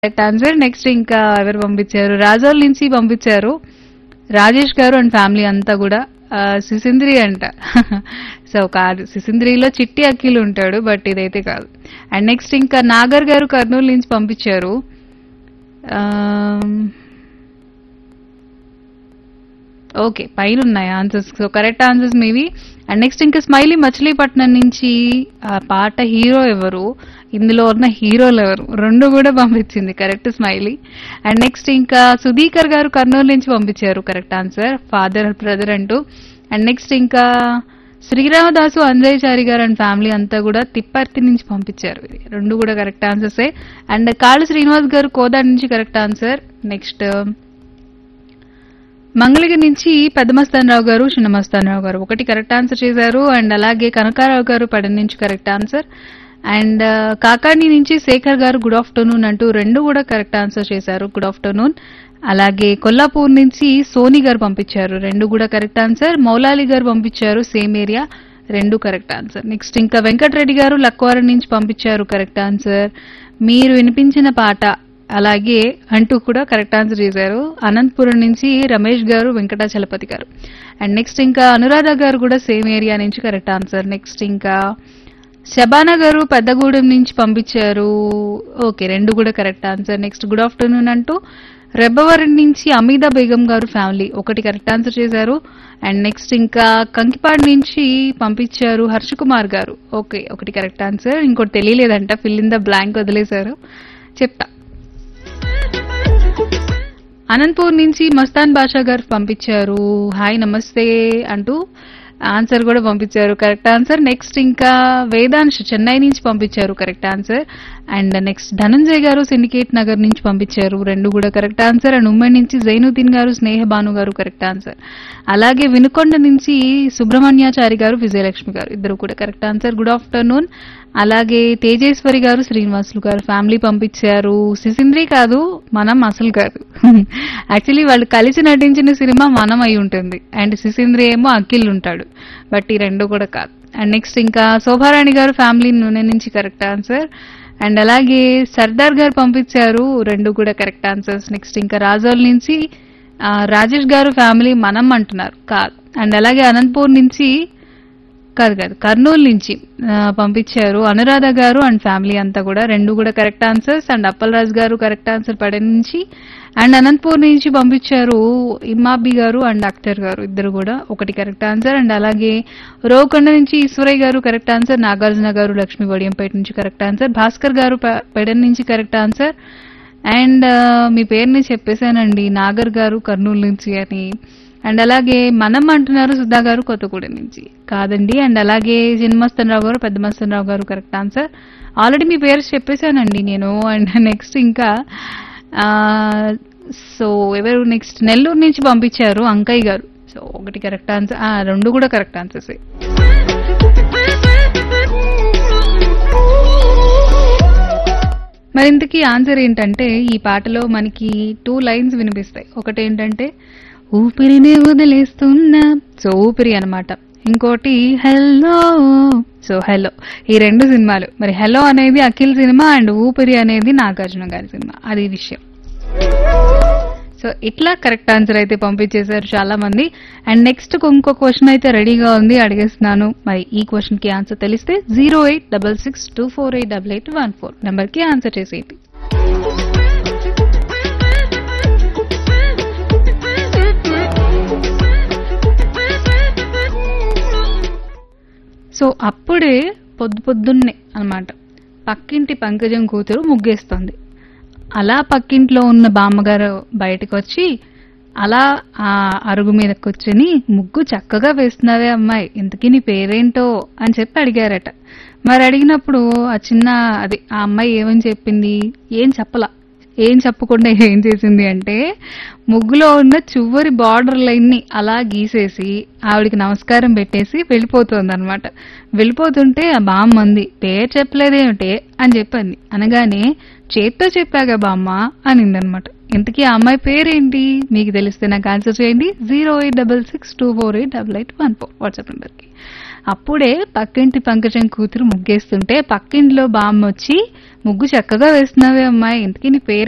correct answer next ఇంకా ఎవరు పంపించారు రాజోల్ నుంచి పంపించారు రాజేష్ గారు అండ్ ఫ్యామిలీ అంతా కూడా ఆ, సిసింద్రి అంట సో కాదు సిసింద్రిలో చిట్టి అఖిల్ ఉంటాడు బట్ ఇదైతే కాదు అండ్ నెక్స్ట్ ఇంకా నాగర్ గారు కర్నూలు నుంచి పంపించారు ఓకే పైన ఉన్నాయి ఆన్సర్స్ సో కరెక్ట్ ఆన్సర్స్ మీవి అండ్ నెక్స్ట్ ఇంకా స్మైలీ మచిలీపట్నం నుంచి ఆ పాట హీరో ఎవరు ఇందులో ఉన్న హీరోలు ఎవరు రెండు కూడా పంపించింది కరెక్ట్ స్మైలీ అండ్ నెక్స్ట్ ఇంకా సుధీకర్ గారు కర్నూలు నుంచి పంపించారు కరెక్ట్ ఆన్సర్ ఫాదర్ బ్రదర్ అంటూ అండ్ నెక్స్ట్ ఇంకా శ్రీరామదాసు అంజయచారి గారు అండ్ ఫ్యామిలీ అంతా కూడా తిప్పర్తి నుంచి పంపించారు ఇది రెండు కూడా కరెక్ట్ ఆన్సర్సే అండ్ కాళు శ్రీనివాస్ గారు కోదాడ నుంచి కరెక్ట్ ఆన్సర్ నెక్స్ట్ మంగళగిరి నుంచి పెద్దమస్తానరావు గారు చిన్నమస్తానరావు గారు ఒకటి కరెక్ట్ ఆన్సర్ చేశారు అండ్ అలాగే కనకారావు గారు పడన నుంచి కరెక్ట్ ఆన్సర్ అండ్ కాకాని నుంచి శేఖర్ గారు గుడ్ ఆఫ్టర్నూన్ అంటూ రెండు కూడా కరెక్ట్ ఆన్సర్ చేశారు గుడ్ ఆఫ్టర్నూన్ అలాగే కొల్లాపూర్ నుంచి సోని గారు పంపించారు రెండు కూడా కరెక్ట్ ఆన్సర్ మౌలాలి గారు పంపించారు సేమ్ ఏరియా రెండు కరెక్ట్ ఆన్సర్ నెక్స్ట్ ఇంకా వెంకటరెడ్డి గారు లక్వారం నుంచి పంపించారు కరెక్ట్ ఆన్సర్ మీరు వినిపించిన పాట అలాగే అంటూ కూడా కరెక్ట్ ఆన్సర్ చేశారు అనంతపురం నుంచి రమేష్ గారు వెంకటాచలపతి గారు అండ్ నెక్స్ట్ ఇంకా అనురాధ గారు కూడా సేమ్ ఏరియా నుంచి కరెక్ట్ ఆన్సర్ నెక్స్ట్ ఇంకా శబానా గారు పెద్దగూడెం నుంచి పంపించారు ఓకే రెండు కూడా correct answer next good afternoon అంటూ రెబ్బవరం నుంచి అమీదా బేగం గారు ఫ్యామిలీ ఒకటి కరెక్ట్ ఆన్సర్ చేశారు అండ్ నెక్స్ట్ ఇంకా కంకిపాడు నుంచి పంపించారు హర్ష కుమార్ గారు ఓకే ఒకటి కరెక్ట్ ఆన్సర్ ఇంకోటి తెలియలేదంట ఫిల్ ఇన్ ద బ్లాంక్ వదిలేశారు చెప్తా అనంతపూర్ నుంచి మస్తాన్ బాషా గారు పంపించారు హాయ్ నమస్తే అంటూ ఆన్సర్ కూడా పంపించారు కరెక్ట్ ఆన్సర్ నెక్స్ట్ ఇంకా వేదాంశ్ చెన్నై నుంచి పంపించారు correct answer and next Dhananjay గారు సిండికేట్ నగర్ నుంచి పంపించారు రెండు కూడా కరెక్ట్ ఆన్సర్ అండ్ ఉమ్మడి నుంచి జైనుద్దీన్ గారు స్నేహ భాను గారు కరెక్ట్ ఆన్సర్ అలాగే వినుకొండ నుంచి సుబ్రహ్మణ్యాచారి గారు విజయలక్ష్మి గారు ఇద్దరు కూడా కరెక్ట్ ఆన్సర్ గుడ్ ఆఫ్టర్నూన్ అలాగే తేజేశ్వరి గారు శ్రీనివాసులు గారు ఫ్యామిలీ పంపించారు సిసింద్రి కాదు మనం అసలు కాదు యాక్చువల్లీ వాళ్ళు కలిసి నటించిన సినిమా మనం అయి ఉంటుంది అండ్ సిసింద్రి ఏమో అఖిల్ ఉంటాడు బట్ ఈ రెండు కూడా కాదు అండ్ నెక్స్ట్ ఇంకా శోభారాణి గారు ఫ్యామిలీ నూనె నుంచి కరెక్ట్ ఆన్సర్ అండ్ అలాగే సర్దార్ గారు పంపించారు రెండు కూడా కరెక్ట్ ఆన్సర్స్ నెక్స్ట్ ఇంకా రాజోల్ నుంచి ఆ, రాజేష్ గారు ఫ్యామిలీ మనం అంటున్నారు కాదు అండ్ అలాగే అనంతపూర్ నుంచి కాదు కాదు కర్నూలు నుంచి ఆ, పంపించారు అనురాధ గారు అండ్ ఫ్యామిలీ అంతా కూడా రెండు కూడా కరెక్ట్ ఆన్సర్స్ అండ్ అప్పలరాజు గారు కరెక్ట్ ఆన్సర్ పడే నుంచి అండ్ అనంతపూర్ నుంచి పంపించారు ఇమ్మాబి గారు అండ్ అక్తర్ గారు ఇద్దరు కూడా ఒకటి కరెక్ట్ ఆన్సర్ అండ్ అలాగే రోకొండ నుంచి ఈశ్వరయ్య గారు కరెక్ట్ ఆన్సర్ నాగార్జున గారు లక్ష్మీ వడియంపేట నుంచి కరెక్ట్ ఆన్సర్ భాస్కర్ గారు పె- పెడన్ నుంచి కరెక్ట్ ఆన్సర్ అండ్ మీ పేరుని చెప్పేశానండి నాగర్ గారు కర్నూలు నుంచి అని అండ్ అలాగే మనం అంటున్నారు సుధా గారు కొత్తగూడెం నుంచి కాదండి అండ్ అలాగే చిన్నమస్తనరావు గారు పెద్ద మస్తనరావు గారు కరెక్ట్ ఆన్సర్ ఆల్రెడీ మీ పేరు చెప్పేశానండి నేను అండ్ నెక్స్ట్ ఇంకా ఆ, సో ఎవరు నెక్స్ట్ నెల్లూరు నుంచి పంపించారు అంకయ్య గారు సో ఒకటి కరెక్ట్ ఆన్సర్ ఆ, రెండు కూడా కరెక్ట్ ఆన్సర్స్ మరి ఇంతకీ ఆన్సర్ ఏంటంటే ఈ పాటలో మనకి టూ లైన్స్ వినిపిస్తాయి ఒకటి ఏంటంటే ఊపిరిని వదిలేస్తున్నా సో ఊపిరి అన్నమాట ఇంకోటి హెల్లో సో హెల్లో ఈ రెండు సినిమాలు మరి హెల్లో అనేది అఖిల్ సినిమా అండ్ ఊపిరి అనేది నాగార్జున గారి సినిమా అది విషయం సో ఇట్లా కరెక్ట్ ఆన్సర్ అయితే పంపించేశారు చాలా మంది అండ్ నెక్స్ట్ ఇంకో క్వశ్చన్ అయితే రెడీగా ఉంది అడిగేస్తున్నాను మరి ఈ క్వశ్చన్ కి ఆన్సర్ తెలిస్తే zero eight double six two four eight double eight one four number కి ఆన్సర్ చేసేయండి సో అప్పుడే పొద్దు పొద్దున్నే అన్నమాట పక్కింటి పంకజం కూతురు ముగ్గేస్తుంది అలా పక్కింట్లో ఉన్న బామ్మగారు బయటకు వచ్చి అలా ఆ అరుగు మీద కూర్చొని ముగ్గు చక్కగా వేస్తున్నావే అమ్మాయి ఇంతకీ నీ పేరేంటో అని చెప్పి అడిగారట మరి అడిగినప్పుడు ఆ చిన్న అది ఆ అమ్మాయి ఏమని చెప్పింది ఏం చెప్పలా ఏం చెప్పకుండా ఏం చేసింది అంటే ముగ్గులో ఉన్న చివరి బార్డర్ లైన్ ని అలా గీసేసి ఆవిడికి నమస్కారం పెట్టేసి వెళ్ళిపోతుంది అనమాట వెళ్ళిపోతుంటే ఆ బామ్మ అంది పేరు చెప్పలేదేమిటే అని చెప్పింది అనగానే చేత్తో చెప్పాగా బామ్మ అనిందనమాట ఇంతకీ ఆ అమ్మాయి పేరేంటి మీకు తెలిస్తే నాకు ఆన్సర్ చేయండి zero eight double six two four eight double eight one four WhatsApp నెంబర్కి అప్పుడే పక్కింటి పంకజం కూతురు ముగ్గేస్తుంటే పక్కింట్లో బామ్మ వచ్చి ముగ్గు చక్కగా వేస్తున్నావే అమ్మాయి ఇంతకీ నీ పేరు